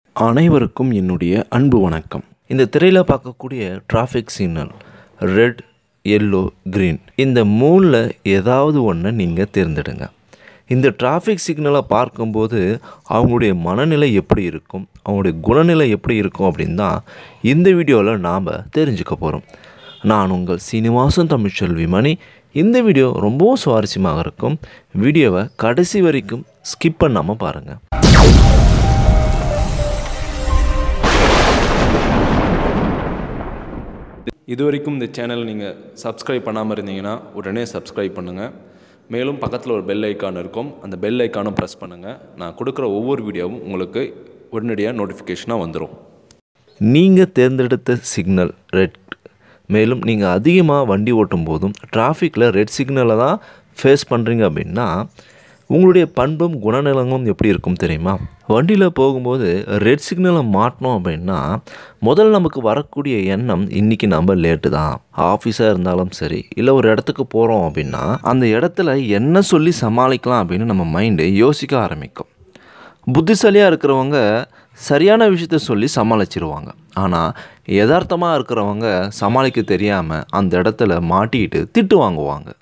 அனைவருக்கும் என்னுடைய அன்பு வணக்கம் இந்த திரையில் பார்க்கக்கூடிய traffic signal red yellow green இந்த மூணில் ஏதாவது ஒன்றை நீங்கள் தேர்ந்தெடுங்க இந்த டிராஃபிக் சிக்னலை பார்க்கும்போது அவங்களுடைய மனநிலை எப்படி இருக்கும் அவங்களுடைய குணநிலை எப்படி இருக்கும் அப்படின்னு தான் இந்த வீடியோவில் நாம் தெரிஞ்சுக்க போகிறோம் நான் உங்கள் சீனிவாசன் தமிழ்ச்செல்வி மணி இந்த வீடியோ ரொம்பவும் சுவாரஸ்யமாக இருக்கும் வீடியோவை கடைசி வரைக்கும் ஸ்கிப் பண்ணாமல் பாருங்கள் இது வரைக்கும் இந்த சேனல் நீங்கள் சப்ஸ்கிரைப் பண்ணாமல் இருந்தீங்கன்னா உடனே சப்ஸ்கிரைப் பண்ணுங்கள் மேலும் பக்கத்தில் ஒரு பெல் ஐக்கான் இருக்கும் அந்த பெல் ஐக்கானும் ப்ரெஸ் பண்ணுங்கள் நான் கொடுக்குற ஒவ்வொரு வீடியோவும் உங்களுக்கு உடனடியாக நோட்டிஃபிகேஷனாக வந்துடும் நீங்கள் தேர்ந்தெடுத்த சிக்னல் ரெட் மேலும் நீங்கள் அதிகமாக வண்டி ஓட்டும் போதும் டிராஃபிக்கில் ரெட் சிக்னலை தான் ஃபேஸ் பண்ணுறீங்க அப்படின்னா உங்களுடைய பண்பும் குணநலங்களும் எப்படி இருக்கும் தெரியுமா வண்டியில் போகும்போது ரெட் சிக்னலை மாட்டினோம் அப்படின்னா முதல்ல நமக்கு வரக்கூடிய எண்ணம் இன்றைக்கி நம்ம லேட்டு தான் ஆஃபீஸாக இருந்தாலும் சரி இல்லை ஒரு இடத்துக்கு போகிறோம் அப்படின்னா அந்த இடத்துல என்ன சொல்லி சமாளிக்கலாம் அப்படின்னு நம்ம மைண்டு யோசிக்க ஆரம்பிக்கும் புத்திசாலியாக இருக்கிறவங்க சரியான விஷயத்த சொல்லி சமாளிச்சிருவாங்க ஆனால் யதார்த்தமாக இருக்கிறவங்க சமாளிக்க தெரியாமல் அந்த இடத்துல மாட்டிக்கிட்டு திட்டு வாங்குவாங்க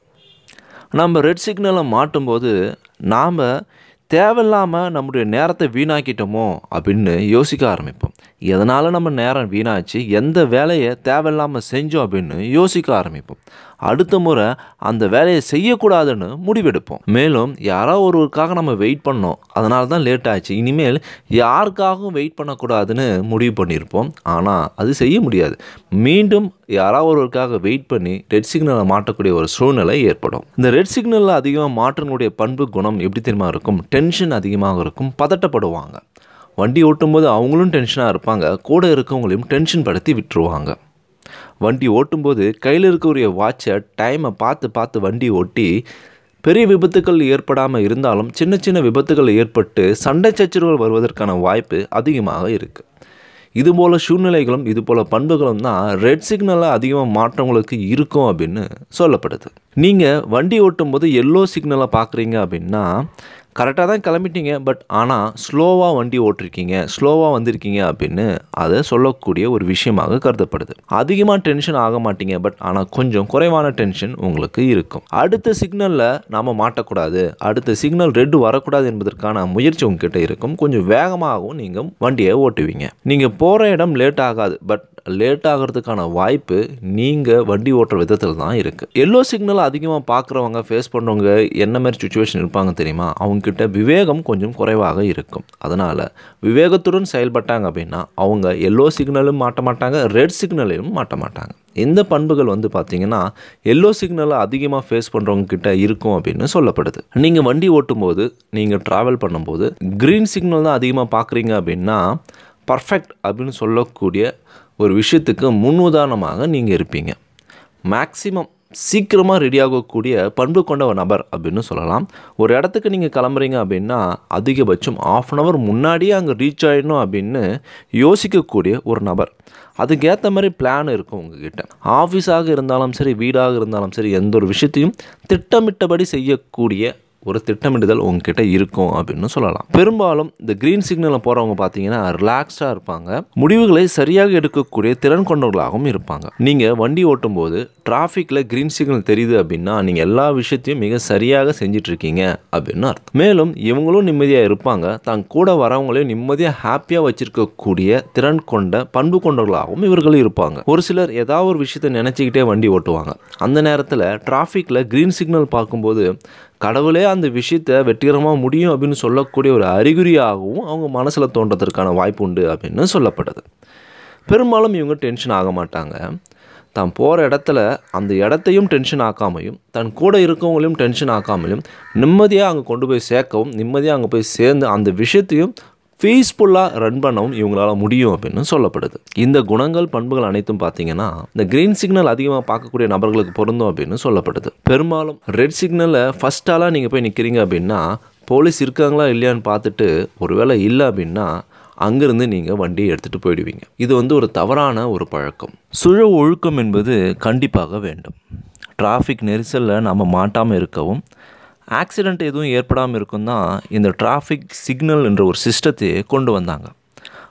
நம்ம ரெட் சிக்னலை மாட்டும்போது நாம் தேவையில்லாமல் நம்முடைய நேரத்தை வீணாக்கிட்டோமோ அப்படின்னு யோசிக்க ஆரம்பிப்போம் எதனால் நம்ம நேரம் வீணாச்சு எந்த வேலையை தேவையில்லாமல் செஞ்சோம் அப்படின்னு யோசிக்க ஆரம்பிப்போம் அடுத்த முறை அந்த வேலையை செய்யக்கூடாதுன்னு முடிவெடுப்போம் மேலும் யாரோ ஒருவருக்காக நம்ம வெயிட் பண்ணோம் அதனால தான் லேட் ஆச்சு இனிமேல் யாருக்காகவும் வெயிட் பண்ணக்கூடாதுன்னு முடிவு பண்ணியிருப்போம் ஆனால் அது செய்ய முடியாது மீண்டும் யாரோ ஒருவருக்காக வெயிட் பண்ணி ரெட் சிக்னலை மாட்டக்கூடிய ஒரு சூழ்நிலை ஏற்படும் இந்த ரெட் சிக்னலில் அதிகமாக மாற்றனுடைய பண்பு குணம் எப்படி தெரியுமா இருக்கும் டென்ஷன் அதிகமாக இருக்கும் பதட்டப்படுவாங்க வண்டி ஓட்டும்போது அவங்களும் டென்ஷனாக இருப்பாங்க கூட இருக்கவங்களையும் டென்ஷன் படுத்தி விட்டுருவாங்க வண்டி ஓட்டும்போது கையில் இருக்கக்கூடிய வாட்சை டைமை பார்த்து பார்த்து வண்டி ஓட்டி பெரிய விபத்துக்கள் ஏற்படாமல் இருந்தாலும் சின்ன சின்ன விபத்துகள் ஏற்பட்டு சண்டை சச்சரவுகள் வருவதற்கான வாய்ப்பு அதிகமாக இருக்குது இதுபோல் சூழ்நிலைகளும் இதுபோல் பண்புகளும் தான் ரெட் சிக்னலில் அதிகமாக மாற்றவங்களுக்கு இருக்கும் அப்படின்னு சொல்லப்படுது நீங்கள் வண்டி ஓட்டும்போது எல்லோ சிக்னலை பார்க்குறீங்க அப்படின்னா கரெக்டாக தான் கிளம்பிட்டீங்க பட் ஆனால் ஸ்லோவாக வண்டி ஓட்டிருக்கீங்க ஸ்லோவாக வந்திருக்கீங்க அப்படின்னு அதை சொல்லக்கூடிய ஒரு விஷயமாக கருதப்படுது அதிகமாக டென்ஷன் ஆக மாட்டீங்க பட் ஆனால் கொஞ்சம் குறைவான டென்ஷன் உங்களுக்கு இருக்கும் அடுத்த சிக்னலில் நாம் மாட்டக்கூடாது அடுத்த சிக்னல் ரெட் வரக்கூடாது என்பதற்கான முயற்சி உங்ககிட்ட இருக்கும் கொஞ்சம் வேகமாகவும் நீங்கள் வண்டியை ஓட்டுவீங்க நீங்கள் போகிற இடம் லேட் ஆகாது பட் லேட் ஆகிறதுக்கான வாய்ப்பு நீங்கள் வண்டி ஓட்டுற விதத்தில் தான் இருக்குது எல்லோ சிக்னல் அதிகமாக பார்க்குறவங்க ஃபேஸ் பண்ணுறவங்க என்ன மாதிரி சுச்சுவேஷன் இருப்பாங்க தெரியுமா அவங்கக்கிட்ட விவேகம் கொஞ்சம் குறைவாக இருக்கும் அதனால் விவேகத்துடன் செயல்பட்டாங்க அப்படின்னா அவங்க எல்லோ சிக்னலும் மாட்ட மாட்டாங்க ரெட் சிக்னலையும் மாட்ட மாட்டாங்க இந்த பண்புகள் வந்து பார்த்தீங்கன்னா எல்லோ சிக்னலை அதிகமாக ஃபேஸ் பண்ணுறவங்க கிட்ட இருக்கும் அப்படின்னு சொல்லப்படுது நீங்கள் வண்டி ஓட்டும்போது நீங்கள் ட்ராவல் பண்ணும்போது க்ரீன் சிக்னல் தான் அதிகமாக பார்க்குறீங்க அப்படின்னா பர்ஃபெக்ட் அப்படின்னு சொல்லக்கூடிய ஒரு விஷயத்துக்கு முன் உதாரணமாக நீங்கள் இருப்பீங்க மேக்ஸிமம் சீக்கிரமாக ரெடியாகக்கூடிய பண்பு கொண்ட ஒரு நபர் அப்படின்னு சொல்லலாம் ஒரு இடத்துக்கு நீங்கள் கிளம்புறீங்க அப்படின்னா அதிகபட்சம் ஆஃப் அன் ஹவர் முன்னாடியே அங்கே ரீச் ஆகிடணும் அப்படின்னு யோசிக்கக்கூடிய ஒரு நபர் அதுக்கேற்ற மாதிரி பிளான் இருக்கும் உங்ககிட்ட ஆஃபீஸாக இருந்தாலும் சரி வீடாக இருந்தாலும் சரி எந்த ஒரு விஷயத்தையும் திட்டமிட்டபடி செய்யக்கூடிய ஒரு திட்டமிடுதல் உங்ககிட்ட இருக்கும் அப்படின்னு சொல்லலாம் பெரும்பாலும் இந்த க்ரீன் சிக்னலில் போகிறவங்க பார்த்தீங்கன்னா ரிலாக்ஸ்டாக இருப்பாங்க முடிவுகளை சரியாக எடுக்கக்கூடிய திறன் கொண்டவர்களாகவும் இருப்பாங்க நீங்கள் வண்டி ஓட்டும்போது டிராஃபிக்கில் க்ரீன் சிக்னல் தெரியுது அப்படின்னா நீங்கள் எல்லா விஷயத்தையும் மிக சரியாக செஞ்சிட்டு இருக்கீங்க அப்படின்னு அர்த்தம் மேலும் இவங்களும் நிம்மதியாக இருப்பாங்க தான் கூட வரவங்களையும் நிம்மதியாக ஹாப்பியாக வச்சிருக்கக்கூடிய திறன் கொண்ட பண்பு கொண்டவர்களாகவும் இவர்கள் இருப்பாங்க ஒரு சிலர் ஏதாவது ஒரு விஷயத்தை நினச்சிக்கிட்டே வண்டி ஓட்டுவாங்க அந்த நேரத்தில் டிராஃபிக்கில் க்ரீன் சிக்னல் பார்க்கும்போது கடவுளே அந்த விஷயத்தை வெற்றிகரமாக முடியும் அப்படின்னு சொல்லக்கூடிய ஒரு அறிகுறியாகவும் அவங்க மனசில் தோன்றதற்கான வாய்ப்பு உண்டு அப்படின்னு சொல்லப்படுது பெரும்பாலும் இவங்க டென்ஷன் ஆக மாட்டாங்க தான் போகிற இடத்துல அந்த இடத்தையும் டென்ஷன் ஆக்காமையும் தன் கூட இருக்கவங்களையும் டென்ஷன் ஆக்காமலையும் நிம்மதியாக அங்கே கொண்டு போய் சேர்க்கவும் நிம்மதியாக அங்கே போய் சேர்ந்து அந்த விஷயத்தையும் பீஸ்ஃபுல்லாக ரன் பண்ணவும் இவங்களால முடியும் அப்படின்னு சொல்லப்படுது இந்த குணங்கள் பண்புகள் அனைத்தும் பார்த்தீங்கன்னா இந்த க்ரீன் சிக்னல் அதிகமாக பார்க்கக்கூடிய நபர்களுக்கு பொருந்தும் அப்படின்னு சொல்லப்படுது பெரும்பாலும் ரெட் சிக்னலில் ஃபஸ்ட் ஆளாக நீங்கள் போய் நிற்கிறீங்க அப்படின்னா போலீஸ் இருக்காங்களா இல்லையான்னு பார்த்துட்டு ஒருவேளை இல்லை அப்படின்னா அங்கேருந்து நீங்கள் வண்டியை எடுத்துகிட்டு போயிடுவீங்க இது வந்து ஒரு தவறான ஒரு பழக்கம் சுழ ஒழுக்கம் என்பது கண்டிப்பாக வேண்டும் டிராஃபிக் நெரிசலில் நம்ம மாட்டாமல் இருக்கவும் ஆக்சிடெண்ட் எதுவும் ஏற்படாமல் இருக்கும் தான் இந்த டிராஃபிக் சிக்னல் என்ற ஒரு சிஸ்டத்தையே கொண்டு வந்தாங்க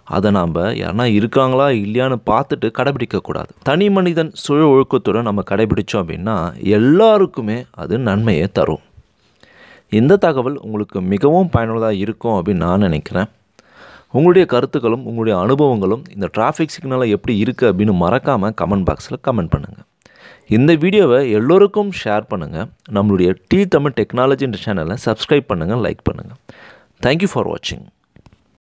அதை நாம் யாருனா இருக்காங்களா இல்லையான்னு பார்த்துட்டு கடைபிடிக்கக்கூடாது தனி மனிதன் சுய ஒழுக்கத்துடன் நம்ம கடைபிடிச்சோம் அப்படின்னா எல்லாருக்குமே அது நன்மையை தரும் இந்த தகவல் உங்களுக்கு மிகவும் பயனுள்ளதாக இருக்கும் அப்படின்னு நான் நினைக்கிறேன் உங்களுடைய கருத்துக்களும் உங்களுடைய அனுபவங்களும் இந்த டிராஃபிக் சிக்னலை எப்படி இருக்குது அப்படின்னு மறக்காமல் கமெண்ட் பாக்ஸில் கமெண்ட் பண்ணுங்கள் இந்த வீடியோவை எல்லோருக்கும் ஷேர் பண்ணுங்கள் நம்மளுடைய டி தமிழ் டெக்னாலஜின்ற சேனலை சப்ஸ்கிரைப் பண்ணுங்கள் லைக் பண்ணுங்கள் தேங்க்யூ ஃபார் வாட்சிங்